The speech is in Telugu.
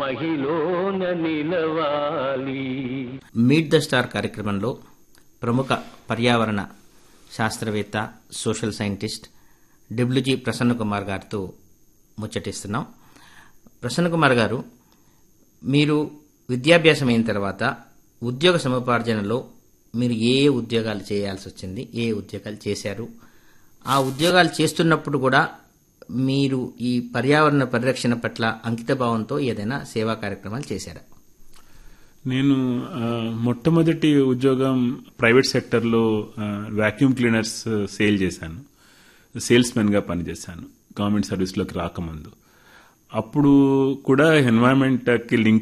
మహిలోన నిలవాలి మీట్ ద స్టార్ కార్యక్రమంలో ప్రముఖ పర్యావరణ శాస్త్రవేత్త social scientist W G Prasanna Kumar గారితో ముచ్చటిస్తున్నాం ప్రసన్న కుమార్ గారు మీరు విద్యాభ్యాసం అయిన తర్వాత ఉద్యోగ సముపార్జనలో మీరు ఏ ఏ ఉద్యోగాలు చేయాల్సి వచ్చింది ఏ ఏ ఉద్యోగాలు చేశారు ఆ ఉద్యోగాలు చేస్తున్నప్పుడు కూడా మీరు ఈ పర్యావరణ పరిరక్షణ పట్ల అంకితభావంతో ఏదైనా సేవా కార్యక్రమాలు చేశారా నేను ఆ, మొట్టమొదటి ఉద్యోగం ప్రైవేట్ సెక్టర్లో వాక్యూమ్ క్లీనర్స్ సేల్ చేశాను సేల్స్ మెన్గా పనిచేశాను గవర్నమెంట్ సర్వీస్లోకి రాకముందు అప్పుడు కూడా ఎన్వైరన్మెంట్కి లింక్